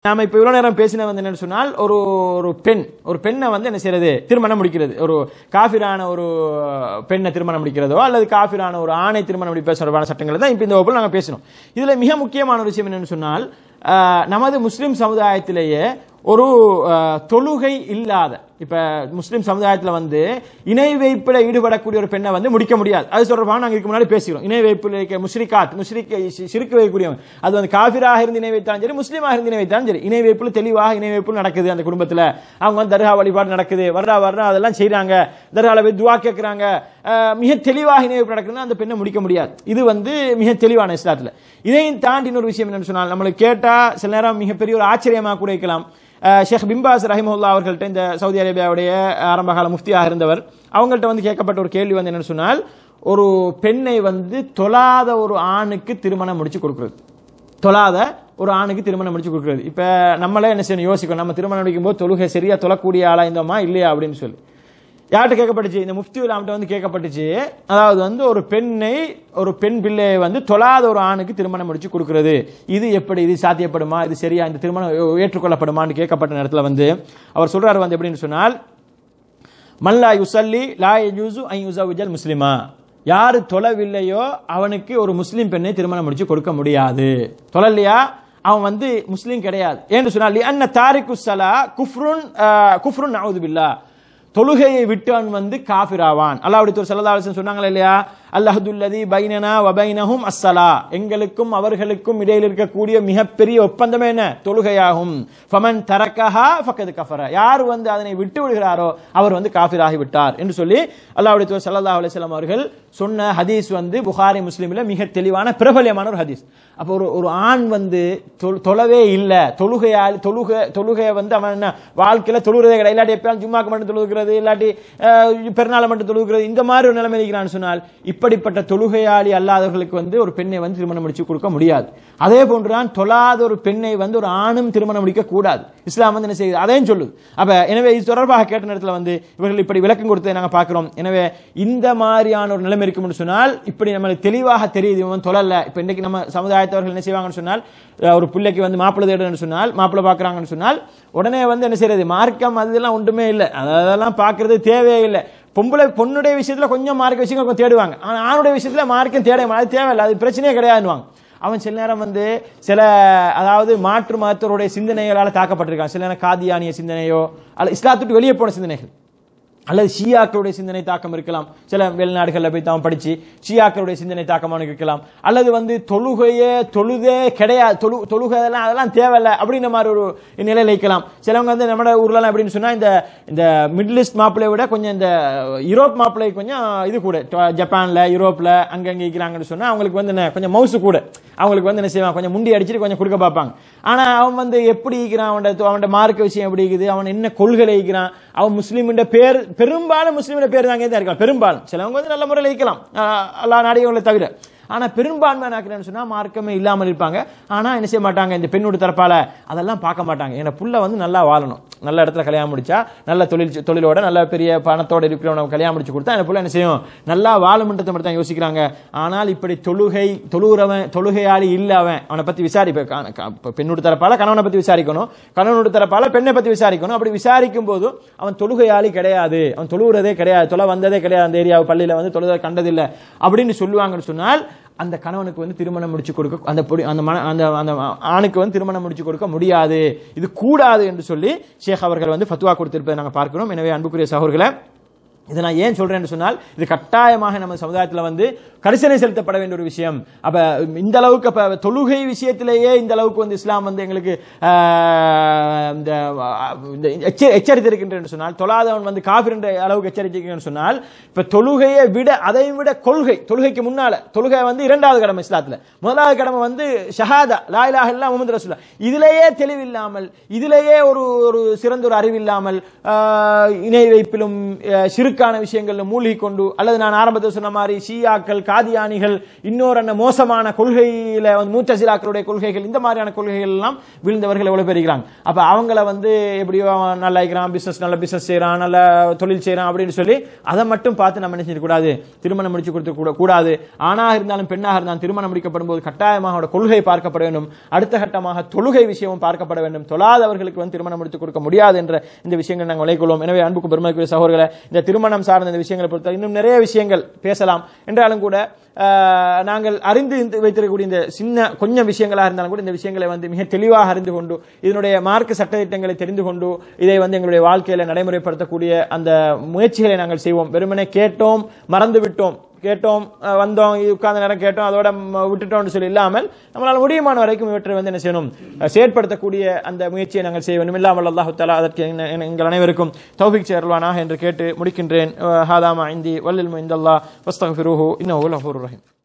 நாம இப்ப இவ்வளவு நேரம் பேசின வந்து என்னன்னு சொன்னால் ஒரு ஒரு பெண் ஒரு பெண்ணை வந்து என்ன செய்யறது திருமணம் முடிக்கிறது ஒரு காஃபிரான ஒரு பெண்ணை திருமணம் முடிக்கிறதோ அல்லது காஃபிரான ஒரு ஆணை திருமணம் முடிப்ப தொடர்பான சட்டங்களை தான் இப்ப இந்த வகுப்பில் நாங்க பேசணும் இதுல மிக முக்கியமான ஒரு விஷயம் என்னன்னு சொன்னால் ஆஹ், நமது முஸ்லிம் சமுதாயத்திலேயே ஒரு ஆஹ், தொழுகை இல்லாத இப்ப முஸ்லிம் சமுதாயத்துல வந்து இணை வைப்பில் ஈடுபடக்கூடிய ஒரு பெண்ணை வந்து முடிக்க முடியாது அது தொடர்பாக நாங்க இதுக்கு முன்னாடி பேசுகிறோம் இணை வைப்பில் இருக்க முஸ்ரிகாத் முஸ்ரிக் சிறுக்கு வைக்கக்கூடியவன் அது வந்து காபிராக இருந்து இணை வைத்தாலும் சரி முஸ்லீமாக இருந்து இணை வைத்தாலும் சரி இணை வைப்பில் தெளிவாக இணை வைப்பு நடக்குது அந்த குடும்பத்துல அவங்க வந்து தர்கா வழிபாடு நடக்குது வர்றா வர்றா அதெல்லாம் செய்றாங்க தர்கால போய் துவா கேட்கறாங்க ஆஹ், மிக தெளிவாக இணை வைப்பு நடக்குதுன்னா அந்த பெண்ணை முடிக்க முடியாது இது வந்து மிக தெளிவான இஸ்லாத்துல இதையும் தாண்டி இன்னொரு விஷயம் என்னன்னு சொன்னால் நம்மளுக்கு கேட்டா சில நேரம் மிகப்பெரிய ஒரு ஆச்சரியமாக கூட இருக்கலாம் அஹ் ஷேக் பிம்பாஸ் ரஹிமுல்லா அவர்கள்ட்ட இந்த சவுதி அரேபியாவுடைய ஆரம்பகால முஃப்தியாக இருந்தவர் அவங்கள்ட்ட வந்து கேட்கப்பட்ட ஒரு கேள்வி வந்து என்னன்னு சொன்னால் ஒரு பெண்ணை வந்து தொழாத ஒரு ஆணுக்கு திருமணம் முடிச்சு கொடுக்கிறது தொழாத ஒரு ஆணுக்கு திருமணம் முடிச்சு கொடுக்கிறது இப்ப நம்மளே என்ன செய்யணும் யோசிக்கணும் நம்ம திருமணம் முடிக்கும் போது தொழுகை சரியா தொழக்கூடிய ஆளா இருந்தோமா இல்லையா அப்படின்னு சொல்லி யார்கிட்ட கேட்கப்பட்டுச்சு இந்த முஃப்தி உலாம்கிட்ட வந்து கேட்கப்பட்டுச்சு அதாவது வந்து ஒரு பெண்ணை ஒரு பெண் பிள்ளையை வந்து தொழாத ஒரு ஆணுக்கு திருமணம் முடிச்சு கொடுக்கிறது இது எப்படி இது சாத்தியப்படுமா இது சரியா இந்த திருமணம் ஏற்றுக்கொள்ளப்படுமான்னு கேட்கப்பட்ட நேரத்தில் வந்து அவர் சொல்றாரு வந்து எப்படின்னு சொன்னால் மல்லா யுசல்லி லா யஜூசு ஐ யுசவுஜல் முஸ்லிமா யாரு தொழவில்லையோ அவனுக்கு ஒரு முஸ்லிம் பெண்ணை திருமணம் முடிச்சு கொடுக்க முடியாது தொழலையா அவன் வந்து முஸ்லீம் கிடையாது ஏன்னு சொன்னால் அன்ன தாரிக்கு சலா குஃப்ருன் ஆஹ், குஃப்ருன் நவுது பில்லா தொழுகையை விட்டவன் வந்து காஃபிராவான் அல்லாஹ்வுடைய தூதர் ஸல்லல்லாஹு அலைஹி வஸல்லம் சொன்னாங்களே இல்லையா அல்லாஹுல்லதி பைனனா வ பைனஹும் அஸ்ஸலா எங்களுக்கும் அவர்களுக்கும் இடையில் இருக்கக்கூடிய மிகப்பெரிய ஒப்பந்தமே என்ன தொழுகையாகும் ஃபமன் தரக்கஹா ஃபக்கது கஃபர யார் வந்து அதனை விட்டு விடுகிறாரோ அவர் வந்து காஃபிராகி விட்டார் என்று சொல்லி அல்லாஹ்வுடைய தூதர் ஸல்லல்லாஹு அலைஹி வஸல்லம் அவர்கள் சொன்ன ஹதீஸ் வந்து புகாரி முஸ்லிமில் மிக தெளிவான பிரபல்யமான ஒரு ஹதீஸ் அப்போ ஒரு ஒரு ஆண் வந்து தொழு- தொழவே இல்லை தொழுகையால் தொழுகை தொழுகையை வந்து அவன் என்ன வாழ்க்கையில தொழுகிறதே கிடையாது இல்லாட்டி எப்பயாலும் ஜும்மாக்கு மட்டும் தொழுகிறது இல்லாட்டி அஹ், பெருநாளை மட்டும் தொழுகிறது இந்த மாதிரி ஒரு நிலைமை இருக்கிறான்னு சொன்னால் இப்படிப்பட்ட தொழுகையாளி அல்லாதவர்களுக்கு வந்து ஒரு பெண்ணை வந்து திருமணம் முடிச்சு கொடுக்க முடியாது அதே போன்றுதான் தொழாத ஒரு பெண்ணை வந்து ஒரு ஆணும் திருமணம் முடிக்க கூடாது இஸ்லாம் வந்து என்ன செய்யுது அதையும் சொல்லுது அப்ப எனவே இது தொடர்பாக கேட்ட நேரத்தில் வந்து இவர்கள் இப்படி விளக்கம் கொடுத்ததை நாங்க பார்க்கிறோம் எனவே இந்த மாதிரியான ஒரு நிலைமை இருக்கும்னு சொன்னால் இப்படி நம்மளுக்கு தெளிவாக தெரியுது இவன் தொழல இப்ப இன்னைக்கு நம்ம சமுதாயத்தவர்கள் என்ன செய்வாங்கன்னு சொன்னால் அஹ், ஒரு பிள்ளைக்கு வந்து மாப்பிள்ளை தேடுன்னு சொன்னால் மாப்பிள்ளை பார்க்கறாங்கன்னு சொன்னால் உடனே வந்து என்ன செய்யறது மார்க்கம் அதெல்லாம் ஒன்றுமே இல்லை அதெல்லாம் பார்க்கறது தேவையே இல்லை பொம்பளை பொண்ணுடைய விஷயத்துல கொஞ்சம் மார்க்க விஷயங்கள் கொஞ்சம் தேடுவாங்க ஆனா ஆணுடைய விஷயத்துல மார்க்கம் தேட அது தேவையில்லை அது பிரச்சனையே கிடையாதுன்னுவாங்க அவன் சில நேரம் வந்து சில அதாவது மாற்று மதத்தருடைய சிந்தனைகளால் தாக்கப்பட்டிருக்கான் சில நேரம் காதியானிய சிந்தனையோ அல்ல இஸ்லாத்துக்கு வெளியே போன சிந்தனைகள் அல்லது ஷியாக்களுடைய சிந்தனை தாக்கம் இருக்கலாம் சில வெளிநாடுகளில் போய் தான் படிச்சு ஷியாக்களுடைய சிந்தனை தாக்கமான இருக்கலாம் அல்லது வந்து தொழுகையே தொழுதே கிடையாது தொழு தொழுகை அதெல்லாம் அதெல்லாம் தேவையில்லை அப்படின்ற மாதிரி ஒரு நிலையில இருக்கலாம் சிலவங்க வந்து நம்ம ஊர்லலாம் எப்படின்னு சொன்னா இந்த இந்த மிடில் ஈஸ்ட் மாப்பிள்ளையை விட கொஞ்சம் இந்த யூரோப் மாப்பிள்ளை கொஞ்சம் இது கூட டொ- ஜப்பான்ல யூரோப்ல அங்கங்க இருக்கிறாங்கன்னு சொன்னா அவங்களுக்கு வந்து என்ன கொஞ்சம் மவுசு கூட அவங்களுக்கு வந்து என்ன செய்வாங்க கொஞ்சம் முண்டி அடிச்சுட்டு கொஞ்சம் கொடுக்க பார்ப்பாங்க ஆனா அவன் வந்து எப்படி இருக்கிறான் அவன் அவனோட மார்க்க விஷயம் எப்படி இருக்குது அவன் என்ன கொள்கை இருக்கிறான் அவன் முஸ்லீமின் பேர் பெரும்பாலும் முஸ்லீமின் பேர் தாங்க தான் இருக்கலாம் பெரும்பாலும் சிலவங்க வந்து நல்ல முறையில் இருக்கலாம் ஆஹ் எல்லா நாடுகளை தவிர ஆனா பெரும்பான்மை நாக்கிறேன்னு சொன்னா மார்க்கமே இல்லாமல் இருப்பாங்க ஆனா என்ன செய்ய மாட்டாங்க இந்த பெண்ணோட தரப்பால அதெல்லாம் பார்க்க மாட்டாங்க என் புள்ள வந்து நல்லா வாழணும் நல்ல இடத்துல கல்யாணம் முடிச்சா நல்ல தொழில் தொழிலோட நல்ல பெரிய பணத்தோட இருக்கிறவன கல்யாணம் முடிச்சு கொடுத்தா என் புள்ள என்ன செய்யும் நல்லா வாழும்ன்றதை மட்டும் தான் யோசிக்கிறாங்க ஆனால் இப்படி தொழுகை தொழுகிறவன் தொழுகையாளி இல்ல அவன் அவனை பத்தி விசாரிப்ப பெண்ணோட தரப்பால கணவனை பத்தி விசாரிக்கணும் கணவனோட தரப்பால பெண்ணை பத்தி விசாரிக்கணும் அப்படி விசாரிக்கும் போது அவன் தொழுகையாளி கிடையாது அவன் தொழுகிறதே கிடையாது தொலை வந்ததே கிடையாது அந்த ஏரியாவு பள்ளியில வந்து தொழுதை கண்டதில்லை அப்படின்னு சொல்லுவாங்கன்னு சொன்னால் அந்த கணவனுக்கு வந்து திருமணம் முடிச்சு கொடுக்க அந்த பொடி அந்த மன அந்த அந்த ஆணுக்கு வந்து திருமணம் முடிச்சு கொடுக்க முடியாது இது கூடாது என்று சொல்லி ஷேக் அவர்கள் வந்து ஃபத்வா கொடுத்திருப்பதை நாங்கள் பார்க்கிறோம் எனவே அன்புக்குரிய சகோதரர்களை இதை நான் ஏன் சொல்றேன்னு சொன்னால் இது கட்டாயமாக நம்ம சமுதாயத்தில் வந்து கரிசனை செலுத்தப்பட வேண்டிய ஒரு விஷயம் அப்ப இந்த அளவுக்கு அப்ப தொழுகை விஷயத்திலேயே இந்த அளவுக்கு வந்து இஸ்லாம் வந்து எங்களுக்கு ஆஹ், இந்த ஆஹ், இந்த எச்ச- எச்சரித்திருக்கின்றேன்னு சொன்னால் தொழாதவன் வந்து காஃபிர் என்ற அளவுக்கு எச்சரித்திருக்கிறேன்னு சொன்னால் இப்ப தொழுகையை விட அதை விட கொள்கை தொழுகைக்கு முன்னால தொழுகை வந்து இரண்டாவது கடமை இஸ்லாத்துல முதலாவது கடமை வந்து ஷஹாதா லா இலாஹ இல்லல்லாஹ் முஹம்மது ரசூலா இதிலேயே தெளிவில்லாமல் இதிலேயே ஒரு ஒரு சிறந்த ஒரு அறிவில்லாமல் ஆஹ், இணை வைப்பிலும் ஆஹ், சிறுக்க ஷிர்கான விஷயங்கள்ல மூழ்கி கொண்டு அல்லது நான் ஆரம்பத்தில் சொன்ன மாதிரி ஷியாக்கள் காதியானிகள் இன்னொரு என்ன மோசமான கொள்கையில வந்து மூத்தசிலாக்களுடைய கொள்கைகள் இந்த மாதிரியான கொள்கைகள் எல்லாம் விழுந்தவர்கள் எவ்வளவு பேர் இருக்கிறாங்க அப்ப அவங்கள வந்து எப்படியோ அவன் நல்லா இருக்கிறான் பிசினஸ் நல்ல பிசினஸ் செய்யறான் நல்ல தொழில் செய்யறான் அப்படின்னு சொல்லி அதை மட்டும் பார்த்து நம்ம என்ன செய்யக்கூடாது திருமணம் முடிச்சு கொடுத்து கூட கூடாது ஆணாக இருந்தாலும் பெண்ணாக இருந்தாலும் திருமணம் முடிக்கப்படும் போது கட்டாயமாக அவரோட கொள்கை பார்க்கப்பட வேண்டும் அடுத்த கட்டமாக தொழுகை விஷயமும் பார்க்கப்பட வேண்டும் தொழாதவர்களுக்கு வந்து திருமணம் முடித்து கொடுக்க முடியாது என்ற இந்த விஷயங்கள் நாங்கள் விளைக்கொள்வோம் எனவே அன்புக்கு பெருமைக்குரிய சகோதரர்களை இந்த திருமணம் சார்ந்த இந்த விஷயங்களை பொறுத்த இன்னும் நிறைய விஷயங்கள் பேசலாம் என்றாலும் கூட ஆஹ், நாங்கள் அறிந்து இந்த- வைத்திருக்கக்கூடிய இந்த சின்ன கொஞ்சம் விஷயங்களாக இருந்தாலும் கூட இந்த விஷயங்களை வந்து மிக தெளிவாக அறிந்து கொண்டு இதனுடைய மார்க்க சட்டத்திட்டங்களை தெரிந்து கொண்டு இதை வந்து எங்களுடைய வாழ்க்கையில நடைமுறைப்படுத்தக்கூடிய அந்த முயற்சிகளை நாங்கள் செய்வோம் வெறுமனே கேட்டோம் மறந்து விட்டோம் கேட்டோம் அஹ், வந்தோம் இது உட்கார்ந்த நேரம் கேட்டோம் அதோட ம, விட்டுட்டோம்னு சொல்லி இல்லாமல் நம்மளால் முடியுமான வரைக்கும் இவற்றை வந்து என்ன செய்யணும் அஹ், செயற்படுத்தக்கூடிய அந்த முயற்சியை நாங்கள் செய்ய வேண்டும் இல்லாமல் அல்லாஹு தலா அதற்கு எங்க- எங்க- எங்கள் அனைவருக்கும் தௌபிக் சேர்வானாக என்று கேட்டு முடிக்கின்றேன் அஹ், ஹாதாமா இந்தி வல்லில் இந்தல்லா வஸ்தகுருஹு இன்னும் ரஹீம்